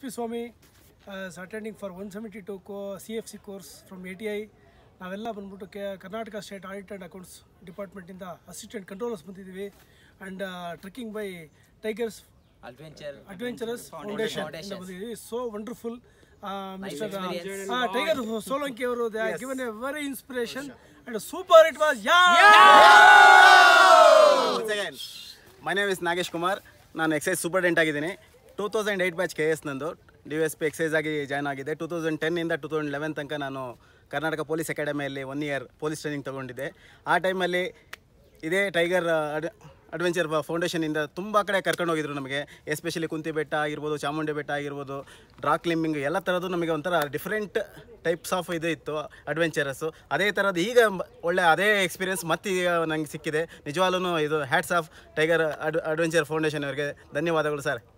P Swamy attending for one seventy two ಕೋ C F C course from A T I ನಾವೆಲ್ಲ ಬಂದ್ಬಿಟ್ಟು K Karnataka state audit and accounts ಡಿಪಾರ್ಟ್ಮೆಂಟಿಂದ assistant controllers ಬಂದಿದ್ದೀವಿ and trekking by tigers adventure adventurous foundation ಇಂದ ಬಂದಿದ್ದೀವಿ so wonderful mister experience. Tiger Solanki ಅವರು they given a very inspiration and super it was yeah my name is Nagesh Kumar ನಾನು excise superintendent ಆಗಿದ್ದೀನಿ two thousand eight batch K S ನಂದು D S P excise ಆಗಿ join ಆಗಿದೆ two thousand ಟೆನ್ನಿಂದ two thousand eleven ತನಕ ನಾನು Karnataka police ಅಕಾಡೆಮಿಯಲ್ಲಿ one year police training ತೊಗೊಂಡಿದ್ದೆ ಆ ಟೈಮಲ್ಲಿ ಇದೇ ಟೈಗರ್ ಅಡ್ ಅಡ್ವೆಂಚರ್ ಫೌಂಡೇಶನಿಂದ ತುಂಬ ಕಡೆ ಕರ್ಕೊಂಡು ಹೋಗಿದ್ರು ನಮಗೆ ಎಸ್ಪೆಷಲಿ ಕುಂತಿ ಬೆಟ್ಟ ಆಗಿರ್ಬೋದು ಚಾಮುಂಡಿ ಬೆಟ್ಟ ಆಗಿರ್ಬೋದು ಡ್ರಾ ಕ್ಲಿಂಬಿಂಗ್ ಎಲ್ಲ ಥರದ್ದು ನಮಗೆ ಒಂಥರ ಡಿಫ್ರೆಂಟ್ ಟೈಪ್ಸ್ ಆಫ್ ಇದು ಇತ್ತು ಅಡ್ವೆಂಚರಸ್ಸು ಅದೇ ಥರದ್ದು ಈಗ ಮ- ಒಳ್ಳೆ ಅದೇ ಎಕ್ಸ್ಪೀರಿಯನ್ಸ್ ಮತ್ತೀಗ ನನಗೆ ಸಿಕ್ಕಿದೆ ನಿಜವಾಗ್ಲೂ ಇದು hats off tiger ad adventure foundation ಅವರಿಗೆ ಧನ್ಯವಾದಗಳು ಸರ್